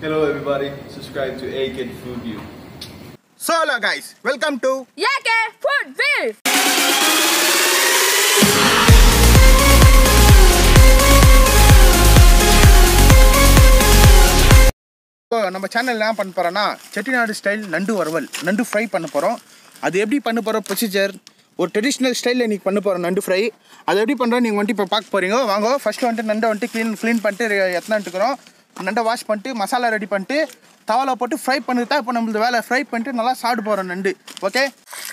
Hello everybody, subscribe to A Kid Food View. So hello guys, welcome to Yake Food View! இப்போ நம்ம channel என்ன பண்ண போறோம்னா Chettinad style நண்டு வறுவல் நண்டு ஃப்ரை பண்ண போகிறோம் அது எப்படி பண்ண போகிறோம் ப்ரொசீஜர் ஒரு ட்ரெடிஷ்னல் ஸ்டைலில் இன்றைக்கி பண்ண போகிறோம் நண்டு ஃப்ரை அது எப்படி பண்ணுறோம் நீங்கள் வந்துட்டு இப்போ பார்க்க போகிறீங்க வாங்க ஃபஸ்ட்டு வந்துட்டு நண்டை வந்துட்டு க்ளீன் க்ளீன் பண்ணிட்டு எத்தனைட்டுக்கிறோம் நண்டை வாஷ் பண்ணிட்டு மசாலா ரெடி பண்ணிட்டு தவால போட்டு ஃப்ரை பண்ணி தான் இப்போ நம்மளது வேலை ஃப்ரை பண்ணிட்டு நல்லா சாப்பிட்டு போகிறோம் நண்டு ஓகே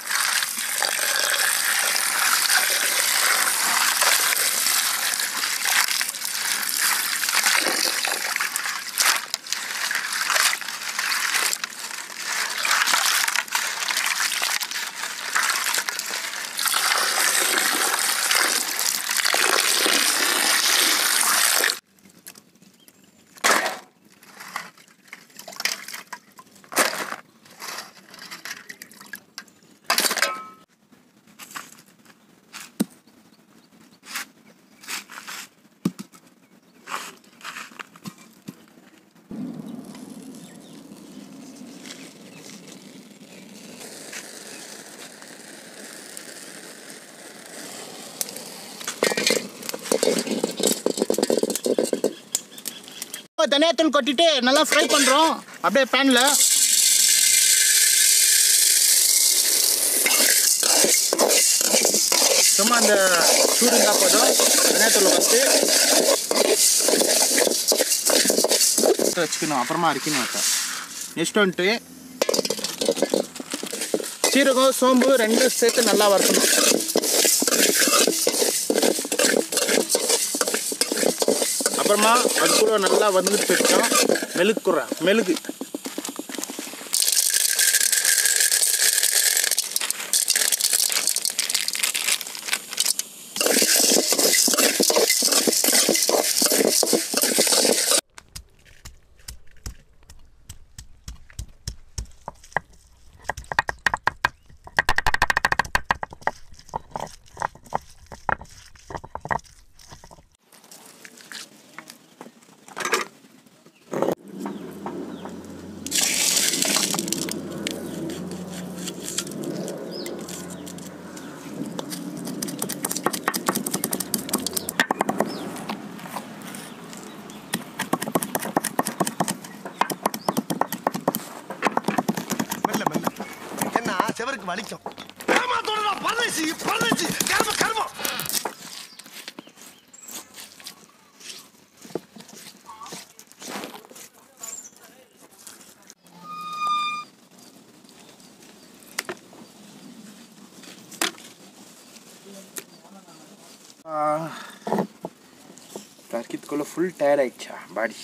இப்போ தனியாத்தூள் கொட்டிட்டு நல்லா ஃப்ரை பண்ணுறோம் அப்படியே பேனில் சும்மா அந்த சூடு இருந்தால் போதும் தனியாத்தூள் ஃபஸ்ட்டு வச்சுக்கணும் அப்புறமா அரைக்கணும் அதை நெக்ஸ்ட் வந்துட்டு சீரகம் சோம்பு ரெண்டும் சேர்த்து நல்லா வறுக்கணும் அப்புறமா அது கூட நல்லா வந்துட்டு இருக்கோம் மெழுக்குற மெழுகு மெல்ல மெல்ல என்ன செவருக்கு வலிக்கும் ஏமாத்தோட பரதேசி பரதேசி கர்ம கர்மம் கற்கித்துக்குள்ள ஃபுல் டயர்ட் ஆயிடுச்சா பாடி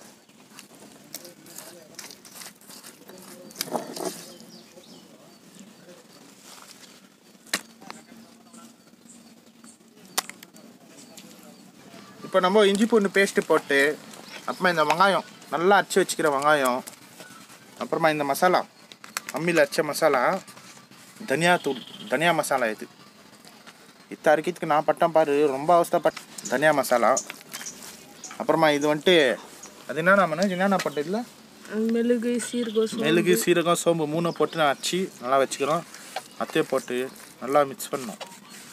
இப்போ நம்ம இஞ்சி பூண்டு பேஸ்ட்டு போட்டு அப்புறமா இந்த வெங்காயம் நல்லா அரைச்சி வச்சுக்கிற வெங்காயம் அப்புறமா இந்த மசாலா அம்மியில் அரைச்ச மசாலா தனியா தூள் தனியா மசாலா இது இத்த அரைக்கிறதுக்கு நான் பட்டம் பாரு ரொம்ப அவஸ்தைப்பட் தனியா மசாலா அப்புறமா இது வந்துட்டு அது என்னண்ணா மனோஜ் என்னண்ணா போட்டு இதில் மெழுகு சீரகம் மிளகு சீரகம் சோம்பு மூணை போட்டு நான் அரைச்சி நல்லா வச்சுக்கிறோம் அத்தையை போட்டு நல்லா மிக்ஸ் பண்ணோம்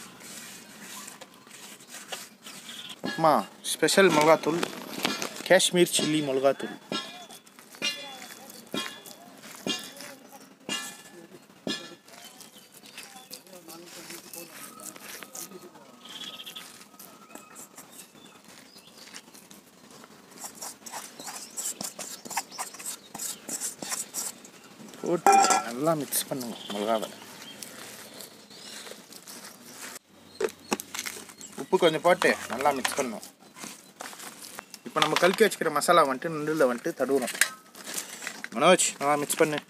அப்புறமா ஸ்பெஷல் மிளகாத்தூள் காஷ்மீர் சில்லி மிளகாத்தூள் போட்டு நல்லா மிக்ஸ் பண்ணுங்க மிளகாவை உப்பு கொஞ்சம் போட்டு நல்லா மிக்ஸ் பண்ணணும் இப்போ நம்ம கலக்கி வச்சுக்கிற மசாலா வந்துட்டு நண்டில் வந்துட்டு தடுவுறோம் மனோஜ் நல்லா மிக்ஸ் பண்ணு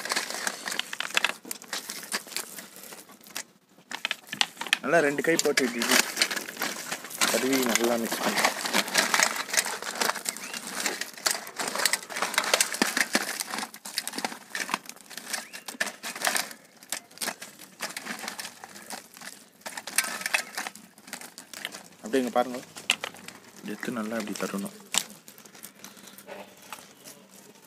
நல்லா ரெண்டு கை போட்டு இப்படி இப்படி தடுவி நல்லா மிக்ஸ் பண்ணு அப்படியே இங்கே பாருங்க எடுத்து நல்லா இப்படி தரணும்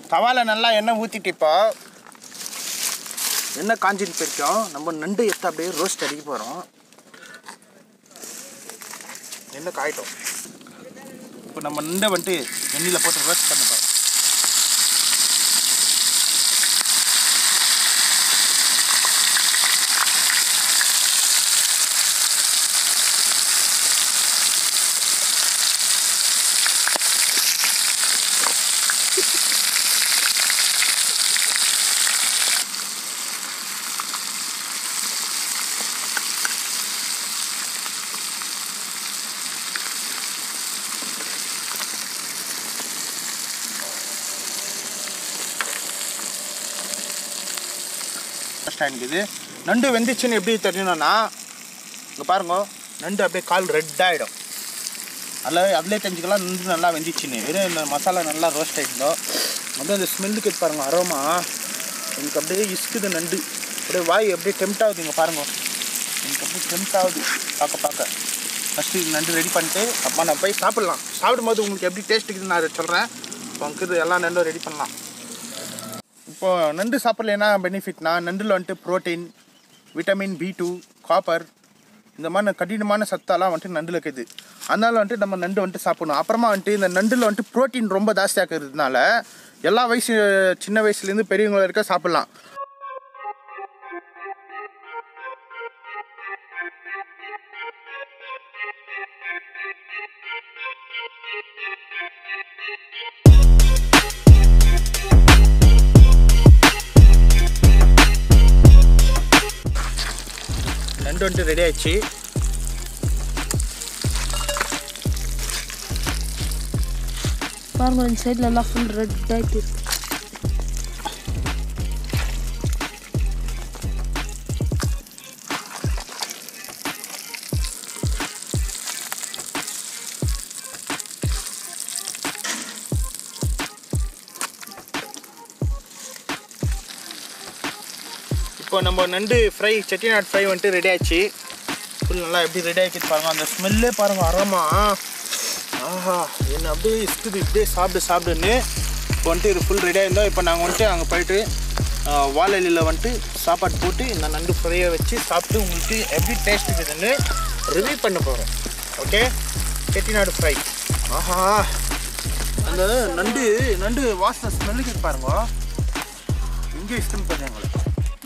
தவால நல்லா எண்ணெய் ஊற்றிட்டு இப்போ எண்ணெய் காஞ்சிட்டு போயிருக்கோம் நம்ம நண்டு எடுத்து அப்படியே ரோஸ்ட் அடிக்க போகிறோம் எண்ணெய் காயிட்டோம் இப்போ நம்ம நண்டை வந்துட்டு எண்ணெயில் போட்டு ரோஸ்ட் பண்ண போகிறோம் ஸ்டாண்டுக்குது நண்டு வெந்துச்சுன்னு எப்படி தெரியணும்னா இங்கே பாருங்க நண்டு அப்படியே கால் ரெட் ஆகிடும் அதில் அதிலே தெரிஞ்சுக்கலாம் நண்டு நல்லா வெந்துச்சுன்னு வெறும் இந்த மசாலா நல்லா ரோஸ்ட் ஆகிடுந்தோ வந்து அந்த ஸ்மெல்லுக்கு பாருங்க அரோமா எனக்கு அப்படியே இஸ்குது நண்டு அப்படியே வாய் அப்படியே டெம்ட் ஆகுது இங்கே பாருங்க எனக்கு அப்படியே டெம்ட் ஆகுது பார்க்க பார்க்க ஃபஸ்ட்டு நண்டு ரெடி பண்ணிட்டு அப்பா நான் போய் சாப்பிட்லாம் சாப்பிடும்போது உங்களுக்கு எப்படி டேஸ்ட் இருக்குதுன்னு நான் சொல்கிறேன் இப்போ உங்களுக்கு எல்லா நண்டும் ரெடி பண்ணலாம் இப்போ நண்டு சாப்பிட்லனா பெனிஃபிட்னா நண்டில் வந்துட்டு protein vitamin B two copper இந்த மாதிரி கடினமான சத்தெல்லாம் வந்துட்டு நண்டில் இருக்குது அதனால வந்துட்டு நம்ம நண்டு வந்துட்டு சாப்பிடணும் அப்புறமா வந்துட்டு இந்த நண்டில் வந்துட்டு ப்ரோட்டீன் ரொம்ப ஜாஸ்தியாக இருக்கிறதுனால எல்லா வயசு சின்ன வயசுலேருந்து பெரியவங்க வரைக்கும் சாப்பிட்லாம் நண்டு வந்துட்டு ரெடி ஆயிடுச்சு பாருங்க இந்த சைடில் எல்லாம் ஃபுல் ரெட் ஆகிட்டு இருக்கு இப்போ நம்ம நண்டு ஃப்ரை செட்டிநாட் ஃப்ரை வந்துட்டு ரெடி ஆயிடுச்சு ஃபுல் நல்லா எப்படி ரெடி ஆகிட்டு பாருங்க அந்த ஸ்மெல்லே பாருங்க அறமா ஆஹா என்ன அப்படியே இஸ்குது இப்படியே சாப்பிடு சாப்பிடுன்னு இப்போ வந்துட்டு இது ஃபுல் ரெடியாக இருந்தோம் இப்போ நாங்கள் வந்துட்டு அங்கே போயிட்டு வாழலியில் வந்துட்டு சாப்பாடு போட்டு இந்த நண்டு ஃப்ரையை வச்சு சாப்பிட்டு உங்களுக்கு எப்படி டேஸ்ட் இருக்குதுன்னு ரிவ்யூ பண்ண போகிறோம் ஓகே செட்டிநாடு ஃப்ரை ஆஹா அந்த நண்டு நண்டு வாசனை ஸ்மெல்லுக்கு பாருங்க இங்கே இஷ்டம் பாருங்க எங்களுக்கு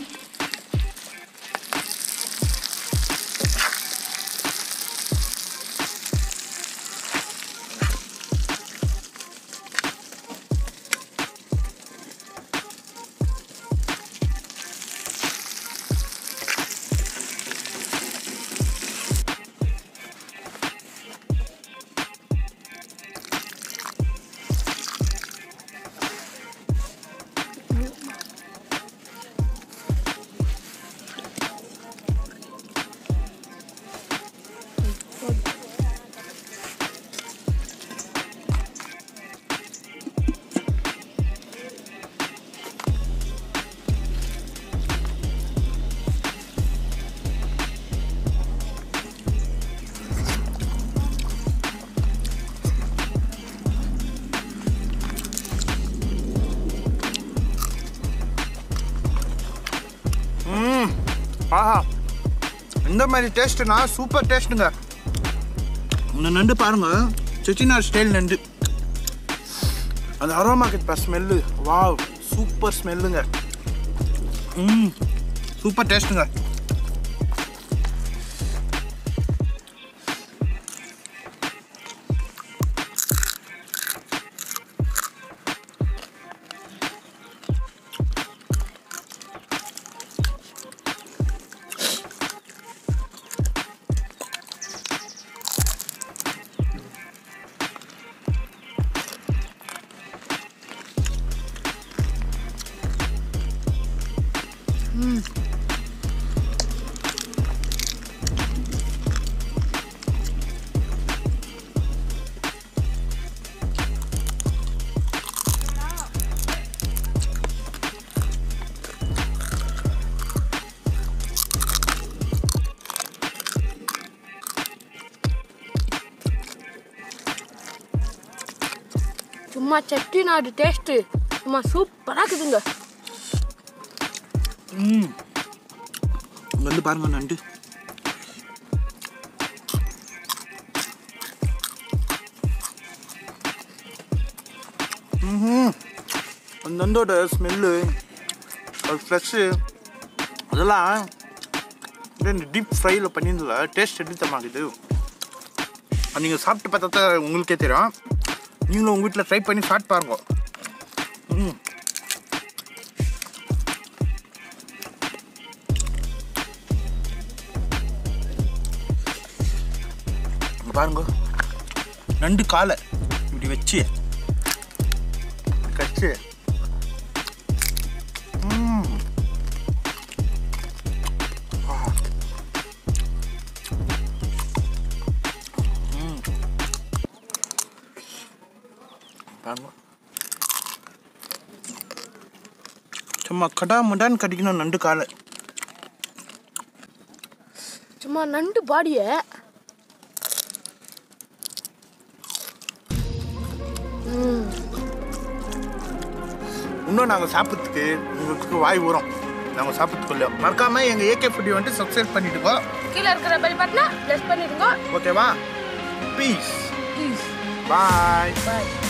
ம் ஆஹா இந்த மாதிரி டேஸ்ட்டுனா சூப்பர் டேஸ்ட்டுங்க இந்த நண்டு பாருங்க செட்டிநாடு ஸ்டைல் நண்டு அந்த அரோமா கிட்ட ஸ்மெல்லு வாவ் சூப்பர் ஸ்மெல்லுங்க ம் சூப்பர் டேஸ்ட்டுங்க சும்மா செட்டிநாடு டேஸ்ட்டு சும்மா சூப்பராக இருக்குதுங்க ம் இங்க வந்து பாருங்க நண்டு ம்ஹும். அந்த நண்டோட ஸ்மெல்லு அது ஃப்ரெஷ்ஷு அதெல்லாம் அப்படியே இந்த டீப் ஃப்ரையில் பண்ணியிருந்தல டேஸ்ட் எப்படி தமாக்குது நீங்கள் சாப்பிட்டு பார்த்தா தான் உங்களுக்கே தெரியும் நீங்களும் உங்கள் வீட்டில் ட்ரை பண்ணி சாப்பிட்டு பாருங்க ம் இங்க பாருங்க நண்டு காலை இப்படி வச்சு கச்சு ம். ஆ. ம். பாருங்க சும்மா கடா முடான்னு கடிக்கணும் நண்டு காலை சும்மா நண்டு பாடிய இன்னும் நாங்கள் சாப்பிட்றதுக்கு உங்களுக்கு வாய் ஊறும் நாங்கள் சாப்பிட்றதுக்குள்ள மறக்காம எங்கள் ஏகே ஃபுட்டி வந்துட்டு சப்ஸ்கிரைப் பண்ணிட்டுக்கோ கீழே இருக்கிற பெல் பட்டனை ப்ளஸ் பண்ணிடுங்க ஓகேவா பீஸ் ப்ளீஸ் பாய் பாய்